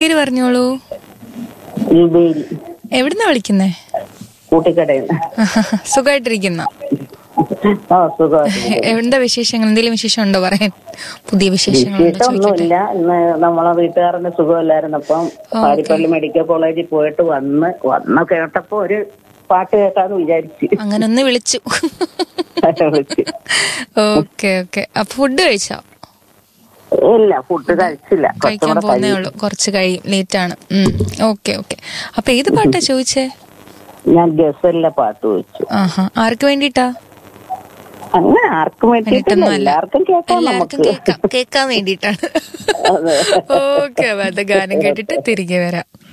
പേര് പറഞ്ഞോളൂ ഇബേരി എവിടുന്നാ വിളിക്കുന്നേ കൂട്ടിക്കടയിൽ സുഖമായിട്ടിരിക്കുന്ന ആ സുഖമായിട്ട് എന്താ വിശേഷങ്ങൾ എന്തെങ്കിലും വിശേഷം ഉണ്ടോ പറയാൻ പുതിയ വിശേഷങ്ങളുണ്ടോ ചോദിക്കട്ടെ വിശേഷമൊന്നുമില്ല ഇന്ന് നമ്മളെ വീട്ടുകാരന്റെ സുഖമില്ലായിരുന്നപ്പം പാരിപ്പള്ളി മെഡിക്കൽ കോളേജിൽ പോയിട്ട് വന്ന് വന്ന് കേട്ടപ്പോ ഒരു പാട്ട് കേൾക്കാന്ന് വിചാരിച്ചു അങ്ങനെ ഒന്ന് വിളിച്ചു വിളിച്ച്. ഓക്കെ ഓക്കെ അപ്പൊ ഫുഡ് കഴിച്ചോ ഇല്ല ഫുഡ് കഴിച്ചില്ല കഴിക്കാൻ കുറച്ചുകൂടെ പോകുന്നേ കഴിയും ഉള്ളൂ കുറച്ച് കഴിയും ലേറ്റ് ആണ് ഓക്കെ ഓക്കെ അപ്പൊ ഏത് പാട്ടാ ചോദിച്ചേ ഞാൻ ഗസലിലെ പാട്ട് വെച്ചു ആഹാ ആർക്ക് വേണ്ടിട്ടാ അങ്ങനെ ആർക്കും വേണ്ടിയിട്ടില്ല വേണ്ടിയിട്ടൊന്നും അല്ല എല്ലാവർക്കും കേൾക്കാം എല്ലാവർക്കും നമുക്ക് കേൾക്കാം കേൾക്കാൻ വേണ്ടിട്ടാണ് അതെ ഓക്കെ അപ്പൊ അത് ഗാനം കേട്ടിട്ട് തിരികെ വരാം